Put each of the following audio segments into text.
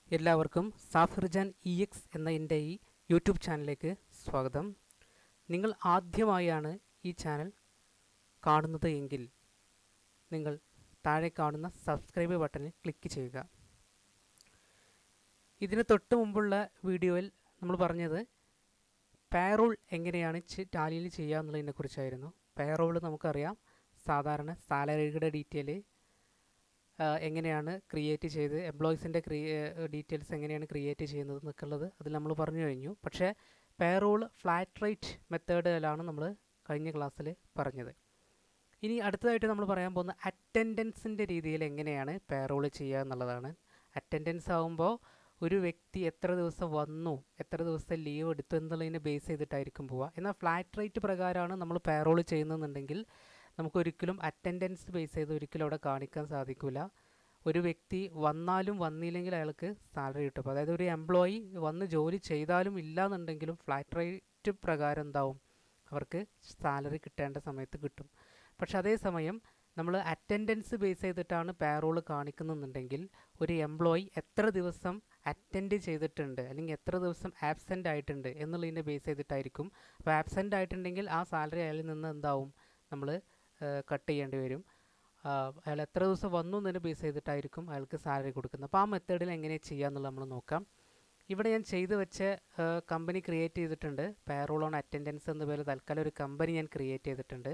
എല്ലാവർക്കും സാഫിർജാൻ E X എന്ന എൻ്റെ ഈ യൂട്യൂബ് ചാനലിലേക്ക് സ്വാഗതം നിങ്ങൾ ആദ്യമായാണ് ഈ ചാനൽ കാണുന്നത് എങ്കിൽ നിങ്ങൾ താഴെ കാണുന്ന സബ്സ്ക്രൈബ് ബട്ടണിൽ ക്ലിക്ക് ചെയ്യുക ഇതിന് തൊട്ട് മുമ്പുള്ള വീഡിയോയിൽ നമ്മൾ പറഞ്ഞത് പേറോൾ എങ്ങനെയാണ് ടാലിയിൽ ചെയ്യുക എന്നുള്ളതിനെ കുറിച്ചായിരുന്നു പേറോൾ നമുക്കറിയാം സാധാരണ സാലറിയുടെ ഡീറ്റെയിൽ എങ്ങനെയാണ് ക്രിയേറ്റ് ചെയ്ത് എംപ്ലോയീസിൻ്റെ ക്രിയേ ഡീറ്റെയിൽസ് എങ്ങനെയാണ് ക്രിയേറ്റ് ചെയ്യുന്നത് എന്നൊക്കെ ഉള്ളത് അതിൽ നമ്മൾ പറഞ്ഞു കഴിഞ്ഞു പക്ഷേ പേറോൾ ഫ്ലാറ്റ് റേറ്റ് മെത്തേഡിലാണ് നമ്മൾ കഴിഞ്ഞ ക്ലാസ്സിൽ പറഞ്ഞത് ഇനി അടുത്തതായിട്ട് നമ്മൾ പറയാൻ പോകുന്ന അറ്റൻഡൻസിൻ്റെ രീതിയിൽ എങ്ങനെയാണ് പേറോൾ ചെയ്യുക എന്നുള്ളതാണ് അറ്റൻഡൻസ് ആകുമ്പോൾ ഒരു വ്യക്തി എത്ര ദിവസം വന്നു എത്ര ദിവസം ലീവ് എടുത്തു എന്നുള്ളതിനെ ബേസ് ചെയ്തിട്ടായിരിക്കും പോവുക എന്നാൽ ഫ്ലാറ്റ് റേറ്റ് പ്രകാരമാണ് നമ്മൾ പേറോൾ ചെയ്യുന്നതെന്നുണ്ടെങ്കിൽ നമുക്കൊരിക്കലും അറ്റൻഡൻസ് ബേസ് ചെയ്ത് ഒരിക്കലും അവിടെ കാണിക്കാൻ സാധിക്കില്ല ഒരു വ്യക്തി വന്നാലും വന്നില്ലെങ്കിൽ അയാൾക്ക് സാലറി കിട്ടും അപ്പോൾ അതായത് ഒരു എംപ്ലോയി വന്ന് ജോലി ചെയ്താലും ഇല്ല എന്നുണ്ടെങ്കിലും ഫ്ലാറ്റ് റേറ്റ് പ്രകാരം എന്താവും അവർക്ക് സാലറി കിട്ടേണ്ട സമയത്ത് കിട്ടും പക്ഷെ അതേസമയം നമ്മൾ അറ്റൻഡൻസ് ബേസ് ചെയ്തിട്ടാണ് പേറോൾ കാണിക്കുന്നുണ്ടെങ്കിൽ ഒരു എംപ്ലോയി എത്ര ദിവസം അറ്റൻഡ് ചെയ്തിട്ടുണ്ട് അല്ലെങ്കിൽ എത്ര ദിവസം ആബ്സെൻ്റ് ആയിട്ടുണ്ട് എന്നുള്ളതിനെ ബേസ് ചെയ്തിട്ടായിരിക്കും അപ്പോൾ ആബ്സെൻ്റ് ആയിട്ടുണ്ടെങ്കിൽ ആ സാലറി അയാളിൽ നിന്ന് എന്താവും നമ്മൾ കട്ട് ചെയ്യേണ്ടി വരും അയാൾ എത്ര ദിവസം വന്നു എന്നതിനെ ബേസ് ചെയ്തിട്ടായിരിക്കും അയാൾക്ക് സാലറി കൊടുക്കുന്നത് അപ്പോൾ ആ മെത്തേഡിൽ എങ്ങനെ ചെയ്യുക എന്നുള്ളത് നമ്മൾ നോക്കാം ഇവിടെ ഞാൻ ചെയ്തു വെച്ച കമ്പനി ക്രിയേറ്റ് ചെയ്തിട്ടുണ്ട് പേറോൾ ഓൺ അറ്റൻഡൻസ് എന്ന പേരിൽ തൽക്കാലം ഒരു കമ്പനി ഞാൻ ക്രിയേറ്റ് ചെയ്തിട്ടുണ്ട്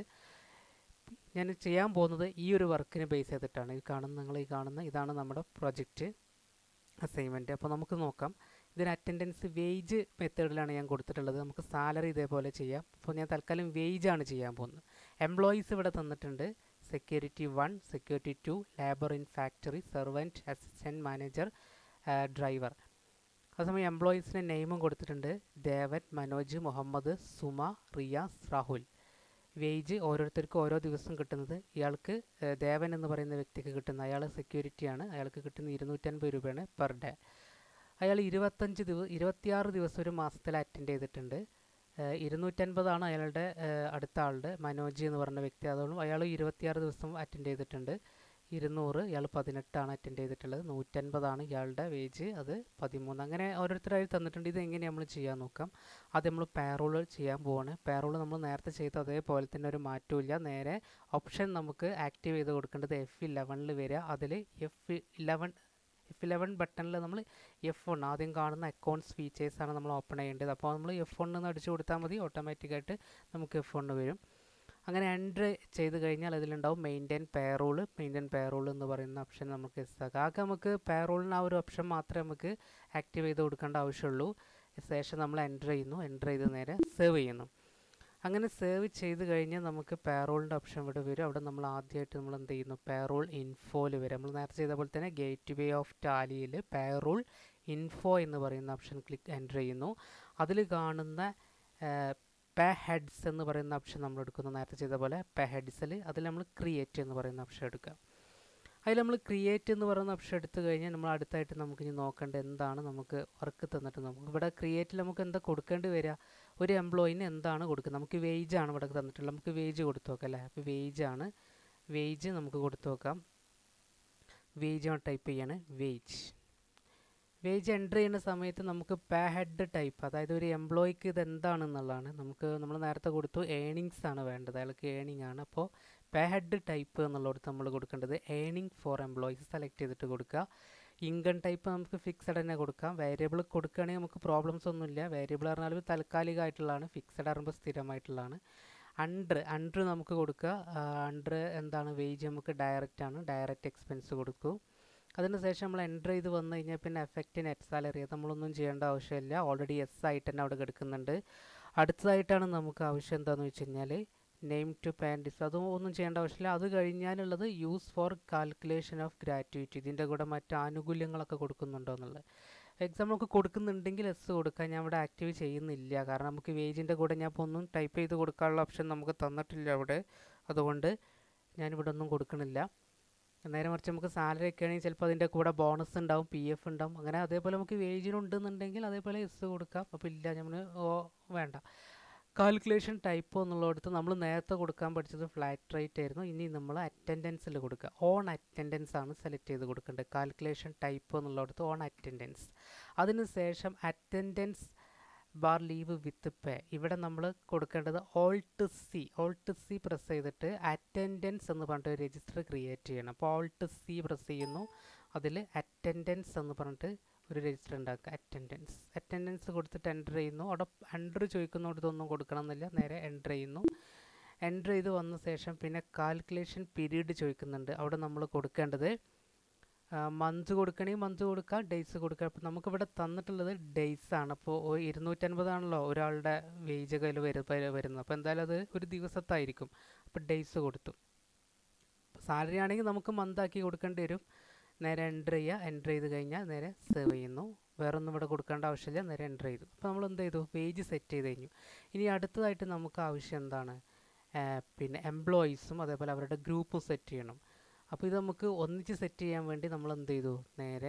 ഞാൻ ചെയ്യാൻ പോകുന്നത് ഈ ഒരു വർക്കിനെ ബേസ് ചെയ്തിട്ടാണ് ഈ കാണുന്ന നിങ്ങൾ ഈ കാണുന്ന ഇതാണ് നമ്മുടെ പ്രൊജക്റ്റ് അസൈൻമെൻറ്റ് അപ്പോൾ നമുക്ക് നോക്കാം ഇതിന് അറ്റൻഡൻസ് വേജ് മെത്തേഡിലാണ് ഞാൻ കൊടുത്തിട്ടുള്ളത് നമുക്ക് സാലറി ഇതേപോലെ ചെയ്യാം അപ്പോൾ ഞാൻ തൽക്കാലം വേജ് ആണ് ചെയ്യാൻ പോകുന്നത് എംപ്ലോയീസ് ഇവിടെ തന്നിട്ടുണ്ട് security one security two labour in factory servant assistant manager driver അതേസമയം എംപ്ലോയീസിൻ്റെ നെയിമും കൊടുത്തിട്ടുണ്ട് ദേവൻ മനോജ് മുഹമ്മദ് സുമ റിയാസ് രാഹുൽ വേജ് ഓരോരുത്തർക്കും ഓരോ ദിവസം കിട്ടുന്നത് ഇയാൾക്ക് ദേവൻ എന്ന് പറയുന്ന വ്യക്തിക്ക് കിട്ടുന്ന അയാൾ സെക്യൂരിറ്റിയാണ് അയാൾക്ക് കിട്ടുന്ന ഇരുന്നൂറ്റൻപത് രൂപയാണ് പെർ ഡേ അയാൾ ഇരുപത്തഞ്ച് ദിവസം ഇരുപത്തിയാറ് ദിവസം ഒരു മാസത്തിൽ അറ്റൻഡ് ചെയ്തിട്ടുണ്ട് ഇരുന്നൂറ്റൻപതാണ് അയാളുടെ അടുത്ത ആളുടെ മനോജ് എന്ന് പറഞ്ഞ വ്യക്തി അതുകൊണ്ട് അയാൾ ഇരുപത്തിയാറ് ദിവസം അറ്റൻഡ് ചെയ്തിട്ടുണ്ട് ഇരുന്നൂറ് ഇയാൾ പതിനെട്ടാണ് അറ്റൻഡ് ചെയ്തിട്ടുള്ളത് നൂറ്റൻപതാണ് ഇയാളുടെ വേജ് അത് പതിമൂന്ന് അങ്ങനെ ഓരോരുത്തരായി തന്നിട്ടുണ്ട് ഇത് എങ്ങനെ നമ്മൾ ചെയ്യാൻ നോക്കാം അത് നമ്മൾ പാരോൾ ചെയ്യാൻ പോവാണ് പാരോൾ നമ്മൾ നേരത്തെ ചെയ്ത അതേപോലെ തന്നെ ഒരു മാറ്റമില്ല നേരെ ഓപ്ഷൻ നമുക്ക് ആക്റ്റീവ് ചെയ്ത് കൊടുക്കേണ്ടത് എഫ് ഇലവനിൽ വരിക അതിൽ എഫ് ഇലവൻ എഫ് ഇലവൻ ബട്ടണിൽ നമ്മൾ എഫ് വൺ ആദ്യം കാണുന്ന അക്കൗണ്ട്സ് ഫീച്ചേഴ്സാണ് നമ്മൾ ഓപ്പൺ ചെയ്യേണ്ടത് അപ്പോൾ നമ്മൾ എഫ് വൺ എന്ന് അടിച്ചു കൊടുത്താൽ മതി ഓട്ടോമാറ്റിക്കായിട്ട് നമുക്ക് എഫ് വൺ വരും അങ്ങനെ എൻട്രി ചെയ്ത് കഴിഞ്ഞാൽ അതിലുണ്ടാവും മെയിൻറ്റെയിൻ പേറോൾ മെയിൻറ്റെയിൻ പേറോൾ എന്ന് പറയുന്ന ഓപ്ഷൻ നമുക്ക് എസ് ആക്കാം ആകെ നമുക്ക് പേറോളിന് ആ ഒരു ഓപ്ഷൻ മാത്രമേ നമുക്ക് ആക്റ്റീവ് ചെയ്ത് കൊടുക്കേണ്ട ആവശ്യമുള്ളൂ ശേഷം നമ്മൾ എൻ്റർ ചെയ്യുന്നു എൻ്റർ ചെയ്ത് നേരെ സേവ് ചെയ്യുന്നു അങ്ങനെ സേവ് ചെയ്ത് കഴിഞ്ഞാൽ നമുക്ക് പേറോളിൻ്റെ ഓപ്ഷൻ ഇവിടെ വരും അവിടെ നമ്മൾ ആദ്യമായിട്ട് നമ്മൾ എന്ത് ചെയ്യുന്നു പേറോൾ ഇൻഫോയിൽ വരും നമ്മൾ നേരത്തെ ചെയ്ത പോലെ തന്നെ ഗേറ്റ് വേ ഓഫ് ടാലിയിൽ പേറോൾ ഇൻഫോ എന്ന് പറയുന്ന ഓപ്ഷൻ ക്ലിക്ക് എൻ്റർ ചെയ്യുന്നു അതിൽ കാണുന്ന പേ ഹെഡ്സ് എന്ന് പറയുന്ന ഓപ്ഷൻ നമ്മൾ എടുക്കുന്നു നേരത്തെ ചെയ്ത പോലെ പേ ഹെഡ്സിൽ അതിൽ നമ്മൾ ക്രിയേറ്റ് എന്ന് പറയുന്ന ഓപ്ഷൻ എടുക്കുക അതിൽ നമ്മൾ ക്രിയേറ്റ് എന്ന് പറയുന്ന ഓപ്ഷൻ എടുത്തു കഴിഞ്ഞാൽ നമ്മൾ അടുത്തായിട്ട് നമുക്ക് ഇനി നോക്കേണ്ടത് എന്താണ് നമുക്ക് വർക്ക് തന്നിട്ട് നമുക്ക് ഇവിടെ ക്രിയേറ്റിൽ നമുക്ക് എന്താ കൊടുക്കേണ്ടി വരിക ഒരു എംപ്ലോയിന് എന്താണ് കൊടുക്കുന്നത് നമുക്ക് വേജ് ആണ് ഇവിടെ തന്നിട്ടുള്ളത് നമുക്ക് വേജ് കൊടുത്തു നോക്കാം അല്ലേ അപ്പോൾ വേജ് ആണ് വേജ് നമുക്ക് കൊടുത്തു നോക്കാം വേജ് ആണ് ടൈപ്പ് ചെയ്യാണ് വേജ് വേജ് എൻ്റർ ചെയ്യുന്ന സമയത്ത് നമുക്ക് പേ ഹെഡ് ടൈപ്പ് അതായത് ഒരു എംപ്ലോയിക്ക് ഇത് എന്താണെന്നുള്ളതാണ് നമുക്ക് നമ്മൾ നേരത്തെ കൊടുത്തു ഏണിങ്സ് ആണ് വേണ്ടത് അയാൾക്ക് ഏണിംഗ് ആണ് അപ്പോൾ പേ ഹെഡ് ടൈപ്പ് എന്നുള്ളിടത്ത് നമ്മൾ കൊടുക്കേണ്ടത് ഏണിംഗ് ഫോർ എംപ്ലോയീസ് സെലക്ട് ചെയ്തിട്ട് കൊടുക്കുക ഇൻകം ടൈപ്പ് നമുക്ക് ഫിക്സഡ് തന്നെ കൊടുക്കാം വേരിയബിൾ കൊടുക്കുകയാണെങ്കിൽ നമുക്ക് പ്രോബ്ലംസ് ഒന്നുമില്ല വേരിയബിൾ പറഞ്ഞാൽ താൽക്കാലികമായിട്ടുള്ളതാണ് ഫിക്സഡ് ആകുമ്പോൾ സ്ഥിരമായിട്ടുള്ളതാണ് അണ്ടർ അണ്ടർ നമുക്ക് കൊടുക്കുക അണ്ടർ എന്താണ് വേജ് നമുക്ക് ഡയറക്റ്റ് ആണ് ഡയറക്റ്റ് എക്സ്പെൻസ് കൊടുക്കും അതിന് ശേഷം നമ്മൾ എൻ്റർ ചെയ്ത് വന്നു കഴിഞ്ഞാൽ പിന്നെ എഫക്റ്റ് നെറ്റ് സാലറി അത് നമ്മളൊന്നും ചെയ്യേണ്ട ആവശ്യമില്ല ഓൾറെഡി എസ് ആയിട്ട് തന്നെ അവിടെ കിടക്കുന്നുണ്ട് അടുത്തതായിട്ടാണ് നമുക്ക് ആവശ്യം എന്താണെന്ന് വെച്ച് കഴിഞ്ഞാൽ നെയിം ടു പാൻഡിസ് അതും ഒന്നും ചെയ്യേണ്ട ആവശ്യമില്ല അത് കഴിഞ്ഞാലുള്ളത് use for calculation of gratuity ഇതിൻ്റെ കൂടെ മറ്റ് ആനുകൂല്യങ്ങളൊക്കെ കൊടുക്കുന്നുണ്ടോ എന്നുള്ളത് എക്സാം നമുക്ക് കൊടുക്കുന്നുണ്ടെങ്കിൽ എസ് കൊടുക്കാം ഞാൻ ഇവിടെ ആക്റ്റീവ് ചെയ്യുന്നില്ല കാരണം നമുക്ക് വേജിൻ്റെ കൂടെ ഞാൻ ഇപ്പോൾ ഒന്നും ടൈപ്പ് ചെയ്ത് കൊടുക്കാനുള്ള ഓപ്ഷൻ നമുക്ക് തന്നിട്ടില്ല അവിടെ അതുകൊണ്ട് ഞാനിവിടെ ഒന്നും കൊടുക്കണില്ല നേരെ മറിച്ച് നമുക്ക് സാലറി ഒക്കെ ആണെങ്കിൽ ചിലപ്പോൾ അതിൻ്റെ കൂടെ ബോണസ് ഉണ്ടാവും പി എഫ് ഉണ്ടാവും അങ്ങനെ അതേപോലെ നമുക്ക് വേജിനുണ്ടെന്നുണ്ടെങ്കിൽ അതേപോലെ എസ് കൊടുക്കാം അപ്പോൾ ഇല്ല നമ്മൾ ഓ വേണ്ട കാൽക്കുലേഷൻ ടൈപ്പ് എന്നുള്ളിടത്ത് നമ്മൾ നേരത്തെ കൊടുക്കാൻ പഠിച്ചത് ഫ്ലാറ്റ് റേറ്റ് ആയിരുന്നു ഇനി നമ്മൾ അറ്റൻഡൻസിൽ കൊടുക്കുക ഓൺ അറ്റൻഡൻസ് ആണ് സെലക്ട് ചെയ്ത് കൊടുക്കേണ്ടത് കാൽക്കുലേഷൻ ടൈപ്പ് എന്നുള്ളിടത്ത് ഓൺ അറ്റൻഡൻസ് അതിന് ശേഷം attendance bar leave with pay ഇവിടെ നമ്മൾ കൊടുക്കേണ്ടത് alt C alt C press ചെയ്തിട്ട് അറ്റൻഡൻസ് എന്ന് പറഞ്ഞിട്ട് ഒരു രജിസ്റ്റർ ക്രിയേറ്റ് ചെയ്യണം അപ്പോൾ ഓൾട്ട് സി പ്രസ് ചെയ്യുന്നു അതിൽ അറ്റൻഡൻസ് എന്ന് പറഞ്ഞിട്ട് ഒരു രജിസ്റ്റർ ഉണ്ടാക്കുക അറ്റൻഡൻസ് അറ്റൻഡൻസ് കൊടുത്തിട്ട് എൻ്റർ ചെയ്യുന്നു അവിടെ എൻ്റർ ചോദിക്കുന്നിടത്തൊന്നും കൊടുക്കണം എന്നില്ല നേരെ എൻ്റർ ചെയ്യുന്നു എൻ്റർ ചെയ്ത് വന്ന ശേഷം പിന്നെ കാൽക്കുലേഷൻ പീരീഡ് ചോദിക്കുന്നുണ്ട് അവിടെ നമ്മൾ കൊടുക്കേണ്ടത് മന്ത് കൊടുക്കണമെങ്കിൽ മന്ത് കൊടുക്കുക ഡേയ്സ് കൊടുക്കുക അപ്പോൾ നമുക്കിവിടെ തന്നിട്ടുള്ളത് ഡേയ്സ് ആണ് അപ്പോൾ ഇരുന്നൂറ്റൻപതാണല്ലോ ഒരാളുടെ വേജ് കയ്യിൽ വരു വരുന്നത് അപ്പോൾ എന്തായാലും അത് ഒരു ദിവസത്തായിരിക്കും അപ്പോൾ ഡേയ്സ് കൊടുത്തു സാലറി ആണെങ്കിൽ നമുക്ക് മന്താക്കി കൊടുക്കേണ്ടി വരും നേരെ എൻ്റർ ചെയ്യുക എൻ്റർ ചെയ്ത് കഴിഞ്ഞാൽ നേരെ സേവ് ചെയ്യുന്നു വേറെ ഒന്നും ഇവിടെ കൊടുക്കേണ്ട ആവശ്യമില്ല നേരെ എൻ്റർ ചെയ്തു അപ്പോൾ നമ്മൾ എന്ത് ചെയ്തു വേജ് സെറ്റ് ചെയ്ത് കഴിഞ്ഞു ഇനി അടുത്തതായിട്ട് നമുക്ക് ആവശ്യം എന്താണ് പിന്നെ എംപ്ലോയീസും അതേപോലെ അവരുടെ ഗ്രൂപ്പും സെറ്റ് ചെയ്യണം അപ്പോൾ ഇത് നമുക്ക് ഒന്നിച്ച് സെറ്റ് ചെയ്യാൻ വേണ്ടി നമ്മൾ എന്ത് ചെയ്തു നേരെ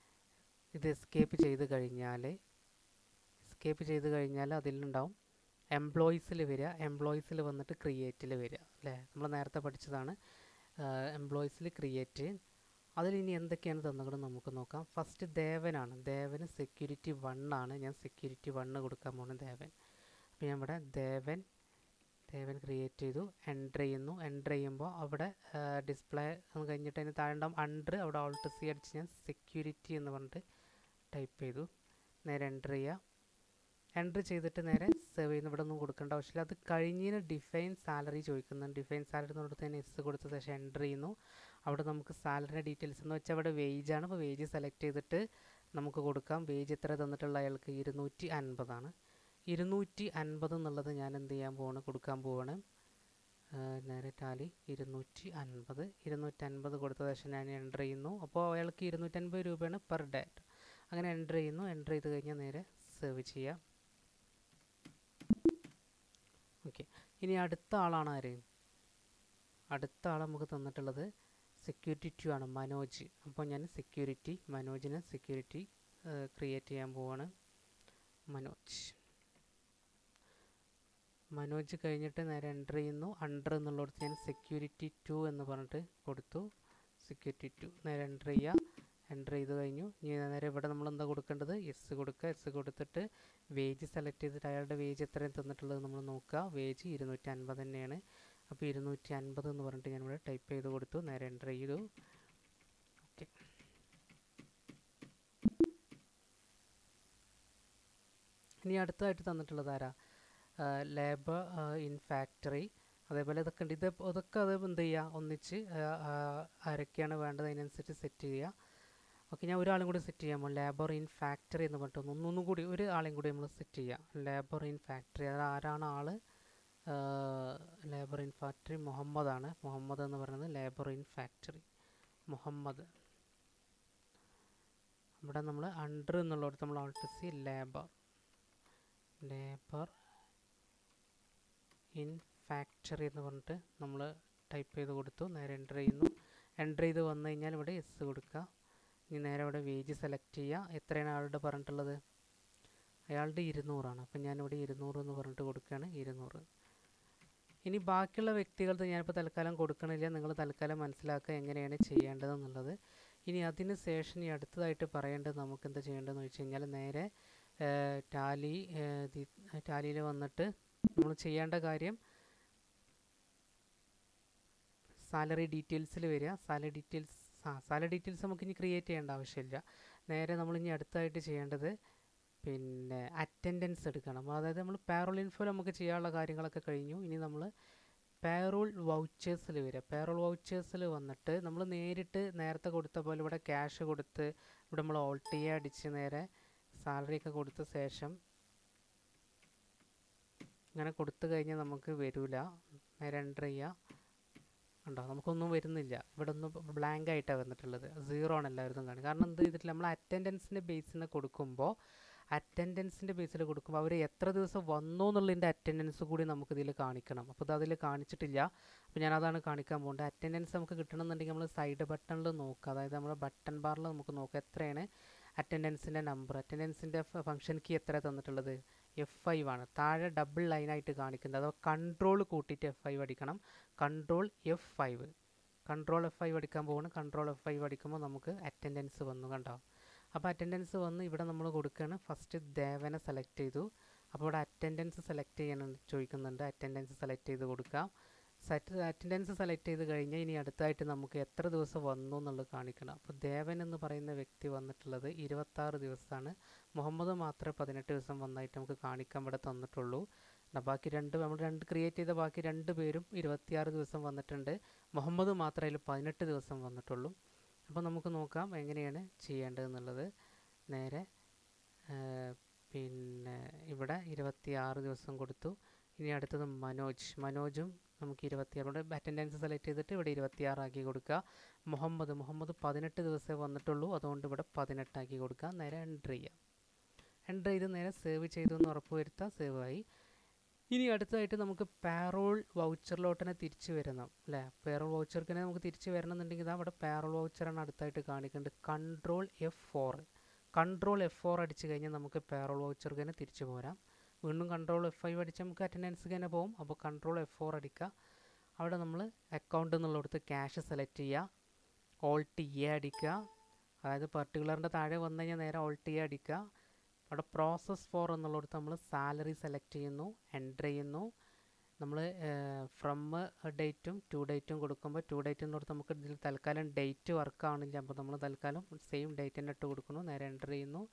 ഇത് എസ്കേപ്പ് ചെയ്ത് കഴിഞ്ഞാൽ എസ്കേപ്പ് ചെയ്ത് കഴിഞ്ഞാൽ അതിലുണ്ടാവും എംപ്ലോയീസിൽ വരിക എംപ്ലോയീസിൽ വന്നിട്ട് ക്രിയേറ്റിൽ വരിക അല്ലേ നമ്മൾ നേരത്തെ പഠിച്ചതാണ് എംപ്ലോയീസിൽ ക്രിയേറ്റ് അതിൽ ഇനി എന്തൊക്കെയാണ് തന്നത് നമുക്ക് നോക്കാം ഫസ്റ്റ് ദേവനാണ് ദേവന് സെക്യൂരിറ്റി വൺ ആണ് ഞാൻ സെക്യൂരിറ്റി വണ്ണ് കൊടുക്കാൻ പോകുന്നത് ദേവൻ അപ്പോൾ ഞാൻ ഇവിടെ ദേവൻ ദേവൻ ക്രിയേറ്റ് ചെയ്തു എൻ്റർ ചെയ്യുന്നു എൻ്റർ ചെയ്യുമ്പോൾ അവിടെ ഡിസ്പ്ലേ കഴിഞ്ഞിട്ട് അതിന് താഴെ ഉണ്ടാവും അണ്ടർ അവിടെ ഓൾട്ട് സി അടിച്ച് ഞാൻ സെക്യൂരിറ്റി എന്ന് പറഞ്ഞിട്ട് ടൈപ്പ് ചെയ്തു നേരെ എൻ്റർ ചെയ്യുക എൻ്റർ ചെയ്തിട്ട് നേരെ സേവ് ചെയ്യുന്ന ഇവിടെ ഒന്നും കൊടുക്കേണ്ട ആവശ്യമില്ല അത് കഴിഞ്ഞതിന് ഡിഫൈൻ സാലറി ചോദിക്കുന്നുണ്ട് ഡിഫൈൻ സാലറി എന്ന് പറഞ്ഞിട്ട് തന്നെ എസ് കൊടുത്ത ശേഷം എൻ്റർ ചെയ്യുന്നു അവിടെ നമുക്ക് സാലറിയുടെ ഡീറ്റെയിൽസ് എന്ന് വെച്ചാൽ അവിടെ വേജ് ആണ് അപ്പോൾ വേജ് സെലക്ട് ചെയ്തിട്ട് നമുക്ക് കൊടുക്കാം വേജ് എത്ര തന്നിട്ടുള്ള അയാൾക്ക് ഇരുന്നൂറ്റി അൻപതാണ് ഇരുന്നൂറ്റി അൻപത് എന്നുള്ളത് ഞാൻ എന്ത് ചെയ്യാൻ പോവാണ് കൊടുക്കാൻ പോവാണ് നേരെ ടാലി ഇരുന്നൂറ്റി അൻപത് ഇരുന്നൂറ്റൻപത് കൊടുത്ത ശേഷം ഞാൻ എൻ്റർ ചെയ്യുന്നു അപ്പോൾ അയാൾക്ക് ഇരുന്നൂറ്റൻപത് രൂപയാണ് പെർ ഡേ അങ്ങനെ എൻ്റർ ചെയ്യുന്നു എൻ്റർ ചെയ്ത് കഴിഞ്ഞാൽ നേരെ സേവ് ചെയ്യാം ഓക്കെ ഇനി അടുത്ത ആളാണ് ആര് അടുത്ത ആൾ നമുക്ക് തന്നിട്ടുള്ളത് സെക്യൂരിറ്റി ടു ആണ് മനോജ് അപ്പോൾ ഞാൻ സെക്യൂരിറ്റി മനോജിനെ സെക്യൂരിറ്റി ക്രിയേറ്റ് ചെയ്യാൻ പോവാണ് മനോജ് മനോജ് കഴിഞ്ഞിട്ട് നേരെ എൻ്റർ ചെയ്യുന്നു അണ്ടർ എന്നുള്ളിടത്ത് ഞാൻ സെക്യൂരിറ്റി ടു എന്ന് പറഞ്ഞിട്ട് കൊടുത്തു സെക്യൂരിറ്റി ടു നേരെ എൻ്റർ ചെയ്യുക എൻ്റർ ചെയ്ത് കഴിഞ്ഞു ഇനി നേരെ ഇവിടെ നമ്മൾ എന്താ കൊടുക്കേണ്ടത് എസ് കൊടുക്കുക എസ് കൊടുത്തിട്ട് വേജ് സെലക്ട് ചെയ്തിട്ട് അയാളുടെ വേജ് എത്രയും തന്നിട്ടുള്ളത് നമ്മൾ നോക്കുക വേജ് ഇരുന്നൂറ്റി അൻപത് തന്നെയാണ് അപ്പോൾ ഇരുന്നൂറ്റി അൻപത് എന്ന് പറഞ്ഞിട്ട് ഞാനിവിടെ ടൈപ്പ് ചെയ്ത് കൊടുത്തു നേരെ എൻ്റർ ചെയ്തു ഓക്കെ ഇനി അടുത്തതായിട്ട് തന്നിട്ടുള്ളത് ആരാ ലേബർ ഇൻ ഫാക്ടറി അതേപോലെ ഇതൊക്കെ ഉണ്ട് ഇത് ഇതൊക്കെ അത് എന്ത് ചെയ്യുക ഒന്നിച്ച് ആരൊക്കെയാണ് വേണ്ടത് അതിനനുസരിച്ച് സെറ്റ് ചെയ്യുക ഓക്കെ ഞാൻ ഒരാളും കൂടി സെറ്റ് ചെയ്യാമോ ലേബർ ഇൻ ഫാക്ടറി എന്ന് പറഞ്ഞിട്ട് ഒന്നൊന്നും കൂടി ഒരു ആളെയും കൂടി നമ്മൾ സെറ്റ് ചെയ്യാം ലേബർ ഇൻ ഫാക്ടറി അത് ആരാണ് ആൾ ലേബർ ഇൻ ഫാക്ടറി മുഹമ്മദാണ് മുഹമ്മദ് എന്ന് പറയുന്നത് ലേബർ ഇൻ ഫാക്ടറി മുഹമ്മദ് ഇവിടെ നമ്മൾ അണ്ടർ എന്നുള്ളിടത്ത് നമ്മൾ alt C labour labour in factory എന്ന് പറഞ്ഞിട്ട് നമ്മൾ ടൈപ്പ് ചെയ്ത് കൊടുത്തു നേരെ എൻ്റർ ചെയ്യുന്നു എൻ്റർ ചെയ്ത് വന്നു കഴിഞ്ഞാൽ ഇവിടെ എസ് കൊടുക്കുക ഇനി നേരെ ഇവിടെ വേജ് സെലക്ട് ചെയ്യുക എത്രയാണ് ആളുടെ പറഞ്ഞിട്ടുള്ളത് അയാളുടെ ഇരുന്നൂറാണ് അപ്പം ഞാനിവിടെ ഇരുന്നൂറ് എന്ന് പറഞ്ഞിട്ട് കൊടുക്കുകയാണ് ഇരുന്നൂറ് ഇനി ബാക്കിയുള്ള വ്യക്തികൾക്ക് ഞാനിപ്പോൾ തൽക്കാലം കൊടുക്കണില്ല നിങ്ങൾ തൽക്കാലം മനസ്സിലാക്കുക എങ്ങനെയാണ് ചെയ്യേണ്ടതെന്നുള്ളത് ഇനി അതിന് ശേഷം ഇനി അടുത്തതായിട്ട് പറയേണ്ടത് നമുക്ക് എന്താ ചെയ്യേണ്ടതെന്ന് വെച്ച് കഴിഞ്ഞാൽ നേരെ ടാലി ടാലിയിൽ വന്നിട്ട് നമ്മൾ ചെയ്യേണ്ട കാര്യം സാലറി ഡീറ്റെയിൽസിൽ വരിക സാലറി ഡീറ്റെയിൽസ് ആ സാലറി ഡീറ്റെയിൽസ് നമുക്ക് ഇനി ക്രിയേറ്റ് ചെയ്യേണ്ട ആവശ്യമില്ല നേരെ നമ്മൾ ഇനി അടുത്തായിട്ട് ചെയ്യേണ്ടത് പിന്നെ അറ്റൻഡൻസ് എടുക്കണം അതായത് നമ്മൾ പാരോൾ ഇൻഫോ നമുക്ക് ചെയ്യാനുള്ള കാര്യങ്ങളൊക്കെ കഴിഞ്ഞു ഇനി നമ്മൾ പേറോൾ വൗച്ചേഴ്സിൽ വരിക പേറോൾ വൗച്ചേഴ്സിൽ വന്നിട്ട് നമ്മൾ നേരിട്ട് നേരത്തെ കൊടുത്ത പോലെ ഇവിടെ ക്യാഷ് കൊടുത്ത് ഇവിടെ നമ്മൾ ഓൾട്ട് ചെയ്യുക അടിച്ച് നേരെ സാലറി ഒക്കെ കൊടുത്ത ശേഷം ഇങ്ങനെ കൊടുത്തു കഴിഞ്ഞാൽ നമുക്ക് വരില്ല നേരെ എൻ്റർ ചെയ്യുക ഉണ്ടോ നമുക്കൊന്നും വരുന്നില്ല ഇവിടെ ഒന്നും ബ്ലാങ്ക് ആയിട്ടാണ് വന്നിട്ടുള്ളത് സീറോ ആണ് എല്ലാവരും കാണുക കാരണം എന്ത് ചെയ്തിട്ടില്ല നമ്മൾ അറ്റൻഡൻസിൻ്റെ ബേസിന് കൊടുക്കുമ്പോൾ അറ്റൻഡൻസിൻ്റെ ബേസിൽ കൊടുക്കുമ്പോൾ അവർ എത്ര ദിവസം വന്നു എന്നുള്ളതിൻ്റെ അറ്റൻഡൻസ് കൂടി നമുക്കിതിൽ കാണിക്കണം അപ്പോൾ ഇത് അതിൽ കാണിച്ചിട്ടില്ല അപ്പോൾ ഞാൻ അതാണ് കാണിക്കാൻ പോകുന്നത് അറ്റൻഡൻസ് നമുക്ക് കിട്ടണമെന്നുണ്ടെങ്കിൽ നമ്മൾ സൈഡ് ബട്ടണിൽ നോക്കുക അതായത് നമ്മുടെ ബട്ടൺ ബാറിൽ നമുക്ക് നോക്കുക എത്രയാണ് അറ്റൻഡൻസിൻ്റെ നമ്പർ അറ്റൻഡൻസിൻ്റെ ഫംഗ്ഷൻ കീ എത്ര തന്നിട്ടുള്ളത് എഫ് ഫൈവ് ആണ് താഴെ ഡബിൾ ലൈനായിട്ട് കാണിക്കുന്നത് അഥവാ കൺട്രോൾ കൂട്ടിയിട്ട് എഫ് ഫൈവ് അടിക്കണം control F five control F five അടിക്കാൻ പോകണം കൺട്രോൾ എഫ് ഫൈവ് അടിക്കുമ്പോൾ നമുക്ക് അറ്റൻഡൻസ് വന്നു കണ്ടോ അപ്പോൾ അറ്റൻഡൻസ് വന്ന് ഇവിടെ നമ്മൾ കൊടുക്കുകയാണ് ഫസ്റ്റ് ദേവനെ സെലക്ട് ചെയ്തു അപ്പോൾ ഇവിടെ അറ്റൻഡൻസ് സെലക്ട് ചെയ്യാൻ ചോദിക്കുന്നുണ്ട് അറ്റൻഡൻസ് സെലക്ട് ചെയ്ത് കൊടുക്കാം സെറ്റ് അറ്റൻഡൻസ് സെലക്ട് ചെയ്ത് കഴിഞ്ഞാൽ ഇനി അടുത്തായിട്ട് നമുക്ക് എത്ര ദിവസം വന്നു എന്നുള്ളത് കാണിക്കണം അപ്പോൾ ദേവൻ എന്ന് പറയുന്ന വ്യക്തി വന്നിട്ടുള്ളത് ഇരുപത്താറ് ദിവസമാണ് മുഹമ്മദ് മാത്രമേ പതിനെട്ട് ദിവസം വന്നായിട്ട് നമുക്ക് കാണിക്കാൻ ഇവിടെ തന്നിട്ടുള്ളൂ ബാക്കി രണ്ട് നമ്മൾ രണ്ട് ക്രിയേറ്റ് ചെയ്ത ബാക്കി രണ്ട് പേരും ഇരുപത്തിയാറ് ദിവസം വന്നിട്ടുണ്ട് മുഹമ്മദ് മാത്രമേ അതിൽ പതിനെട്ട് ദിവസം വന്നിട്ടുള്ളൂ അപ്പോൾ നമുക്ക് നോക്കാം എങ്ങനെയാണ് ചെയ്യേണ്ടതെന്നുള്ളത് നേരെ പിന്നെ ഇവിടെ ഇരുപത്തിയാറ് ദിവസം കൊടുത്തു ഇനി അടുത്തത് മനോജ് മനോജും നമുക്ക് ഇരുപത്തിയാറ് ഇവിടെ അറ്റൻഡൻസ് സെലക്ട് ചെയ്തിട്ട് ഇവിടെ ഇരുപത്തിയാറാക്കി കൊടുക്കുക മുഹമ്മദ് മുഹമ്മദ് പതിനെട്ട് ദിവസമേ വന്നിട്ടുള്ളൂ അതുകൊണ്ട് ഇവിടെ പതിനെട്ടാക്കി കൊടുക്കുക നേരെ എൻ്റർ ചെയ്യാം എൻ്റർ ചെയ്ത് നേരെ സേവ് ചെയ്തു എന്ന് ഉറപ്പ് വരുത്താം സേവ് ആയി ഇനി അടുത്തതായിട്ട് നമുക്ക് പാറോൾ വൗച്ചറിലോട്ട് തന്നെ തിരിച്ചു വരണം അല്ലേ പാറോൾ വൗച്ചർക്ക് തന്നെ നമുക്ക് തിരിച്ചു വരണമെന്നുണ്ടെങ്കിൽ ഇതാ അവിടെ പാറോൾ വൗച്ചറാണ് അടുത്തായിട്ട് കാണിക്കേണ്ടത് control F four control F four അടിച്ച് കഴിഞ്ഞാൽ നമുക്ക് പാറോൾ വൗച്ചർക്ക് തന്നെ തിരിച്ചു പോരാം വീണ്ടും കൺട്രോൾ എഫ് ഫൈവ് അടിച്ചാൽ നമുക്ക് അറ്റൻഡൻസ് തന്നെ പോകും അപ്പോൾ കൺട്രോൾ എഫ് ഫോർ അടിക്കുക അവിടെ നമ്മൾ അക്കൗണ്ട് എന്നുള്ളിടത്ത് ക്യാഷ് സെലക്ട് ചെയ്യുക ഓൾട്ട് എ അടിക്കുക അതായത് പർട്ടിക്കുലറിൻ്റെ താഴെ വന്നു കഴിഞ്ഞാൽ നേരെ ഓൾട്ട് എ അടിക്കുക അവിടെ പ്രോസസ് ഫോർ എന്നുള്ളിടത്ത് നമ്മൾ സാലറി സെലക്ട് ചെയ്യുന്നു എൻ്റർ ചെയ്യുന്നു നമ്മൾ ഫ്രം ഡേറ്റും ടു ഡേറ്റും കൊടുക്കുമ്പോൾ ടു ഡേറ്റ് എന്നുള്ളത് നമുക്ക് ഇതിൽ തൽക്കാലം ഡേറ്റ് വർക്ക് ആവണില്ല അപ്പോൾ നമ്മൾ തൽക്കാലം സെയിം ഡേറ്റ് തന്നെ ഇട്ട് കൊടുക്കുന്നു നേരെ എൻ്റർ ചെയ്യുന്നു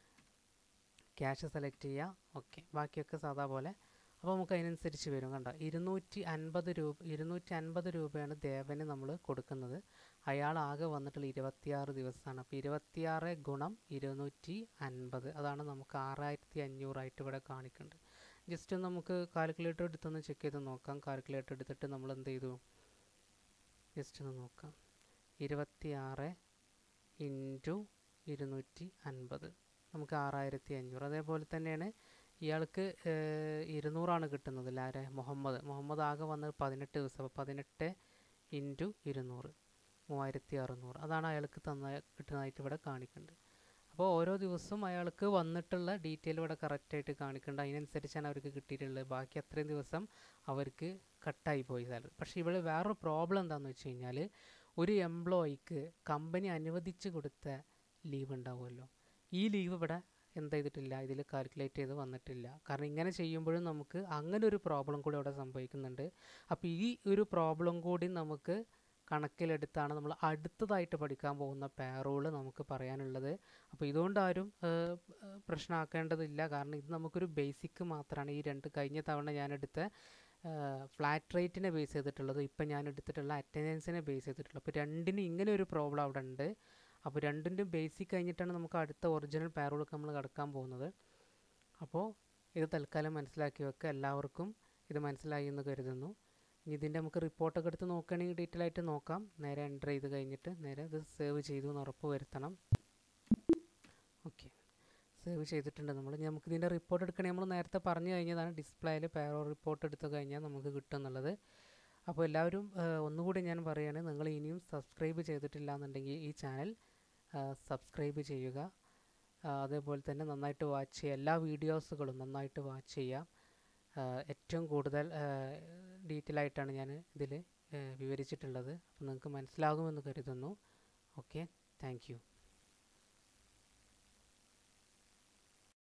ക്യാഷ് സെലക്ട് ചെയ്യുക ഓക്കെ ബാക്കിയൊക്കെ സാധാ പോലെ അപ്പോൾ നമുക്ക് അതിനനുസരിച്ച് വരും കണ്ടോ ഇരുന്നൂറ്റി അൻപത് രൂപ ഇരുന്നൂറ്റി അൻപത് രൂപയാണ് ദേവന് നമ്മൾ കൊടുക്കുന്നത് അയാൾ ആകെ വന്നിട്ടുള്ള ഇരുപത്തിയാറ് ദിവസമാണ് അപ്പോൾ ഇരുപത്തിയാറ് ഗുണം ഇരുന്നൂറ്റി അൻപത് അതാണ് നമുക്ക് ആറായിരത്തി അഞ്ഞൂറായിട്ട് ഇവിടെ കാണിക്കുന്നുണ്ട് ജസ്റ്റ് ഒന്ന് നമുക്ക് കാൽക്കുലേറ്റർ എടുത്തൊന്ന് ചെക്ക് ചെയ്ത് നോക്കാം കാൽക്കുലേറ്റർ എടുത്തിട്ട് നമ്മൾ എന്ത് ചെയ്തു ജസ്റ്റ് ഒന്ന് നോക്കാം ഇരുപത്തിയാറ് ഇൻറ്റു ഇരുന്നൂറ്റി അൻപത് നമുക്ക് ആറായിരത്തി അഞ്ഞൂറ് അതേപോലെ തന്നെയാണ് ഇയാൾക്ക് ഇരുന്നൂറാണ് കിട്ടുന്നത് ആരെ മുഹമ്മദ് മുഹമ്മദ് ആകെ വന്നത് പതിനെട്ട് ദിവസം അപ്പോൾ പതിനെട്ട് ഇൻറ്റു ഇരുന്നൂറ് മൂവായിരത്തി അറുന്നൂറ് അതാണ് അയാൾക്ക് തന്ന കിട്ടുന്നതായിട്ട് ഇവിടെ കാണിക്കുന്നുണ്ട് അപ്പോൾ ഓരോ ദിവസവും അയാൾക്ക് വന്നിട്ടുള്ള ഡീറ്റെയിൽ ഇവിടെ കറക്റ്റായിട്ട് കാണിക്കുന്നുണ്ട് അതിനനുസരിച്ചാണ് അവർക്ക് കിട്ടിയിട്ടുള്ളത് ബാക്കി അത്രയും ദിവസം അവർക്ക് കട്ടായി പോയി സാലറി പക്ഷേ ഇവിടെ വേറൊരു പ്രോബ്ലം എന്താണെന്ന് വെച്ച് കഴിഞ്ഞാൽ ഒരു എംപ്ലോയിക്ക് കമ്പനി അനുവദിച്ച് കൊടുത്ത ലീവ് ഉണ്ടാവുമല്ലോ ഈ ലീവ് ഇവിടെ എന്ത് ചെയ്തിട്ടില്ല ഇതിൽ കാൽക്കുലേറ്റ് ചെയ്ത് വന്നിട്ടില്ല കാരണം ഇങ്ങനെ ചെയ്യുമ്പോഴും നമുക്ക് അങ്ങനെ ഒരു പ്രോബ്ലം കൂടി അവിടെ സംഭവിക്കുന്നുണ്ട് അപ്പോൾ ഈ ഒരു പ്രോബ്ലം കൂടി നമുക്ക് കണക്കിലെടുത്താണ് നമ്മൾ അടുത്തതായിട്ട് പഠിക്കാൻ പോകുന്ന പാറോള് നമുക്ക് പറയാനുള്ളത് അപ്പോൾ ഇതുകൊണ്ട് ആരും പ്രശ്നമാക്കേണ്ടതില്ല കാരണം ഇത് നമുക്കൊരു ബേസിക് മാത്രമാണ് ഈ രണ്ട് കഴിഞ്ഞ തവണ ഞാൻ എടുത്ത ഫ്ലാറ്റ് റേറ്റിനെ ബേസ് ചെയ്തിട്ടുള്ളത് ഇപ്പം ഞാൻ എടുത്തിട്ടുള്ള അറ്റൻഡൻസിനെ ബേസ് ചെയ്തിട്ടുള്ളത് അപ്പോൾ രണ്ടിനും ഇങ്ങനെ ഒരു പ്രോബ്ലം അവിടെ ഉണ്ട് അപ്പോൾ രണ്ടിൻ്റെയും ബേസിക് കഴിഞ്ഞിട്ടാണ് നമുക്ക് അടുത്ത ഒറിജിനൽ പാരോളൊക്കെ നമ്മൾ കടക്കാൻ പോകുന്നത് അപ്പോൾ ഇത് തൽക്കാലം മനസ്സിലാക്കി വെക്കുക എല്ലാവർക്കും ഇത് മനസ്സിലായി എന്ന് കരുതുന്നു ഇനി ഇതിൻ്റെ നമുക്ക് റിപ്പോർട്ടൊക്കെ എടുത്ത് നോക്കുകയാണെങ്കിൽ ഡീറ്റെയിൽ ആയിട്ട് നോക്കാം നേരെ എൻ്റർ ചെയ്ത് കഴിഞ്ഞിട്ട് നേരെ ഇത് സേവ് ചെയ്തു എന്ന് ഉറപ്പ് വരുത്തണം ഓക്കെ സേവ് ചെയ്തിട്ടുണ്ട് നമ്മൾ നമുക്ക് ഇതിൻ്റെ റിപ്പോർട്ട് എടുക്കണേ നമ്മൾ നേരത്തെ പറഞ്ഞു കഴിഞ്ഞതാണ് ഡിസ്പ്ലേയിൽ പേരോ റിപ്പോർട്ട് എടുത്തു കഴിഞ്ഞാൽ നമുക്ക് കിട്ടും എന്നുള്ളത് അപ്പോൾ എല്ലാവരും ഒന്നുകൂടി ഞാൻ പറയുകയാണ് നിങ്ങൾ ഇനിയും സബ്സ്ക്രൈബ് ചെയ്തിട്ടില്ല എന്നുണ്ടെങ്കിൽ ഈ ചാനൽ സബ്സ്ക്രൈബ് ചെയ്യുക അതേപോലെ തന്നെ നന്നായിട്ട് വാച്ച് ചെയ്യുക എല്ലാ വീഡിയോസുകളും നന്നായിട്ട് വാച്ച് ചെയ്യാം ഏറ്റവും കൂടുതൽ ഡീറ്റെയിൽ ആയിട്ടാണ് ഞാൻ ഇതിൽ വിവരിച്ചിട്ടുള്ളത് അപ്പോൾ നിങ്ങൾക്ക് മനസ്സിലാകുമെന്ന് കരുതുന്നു ഓക്കെ താങ്ക്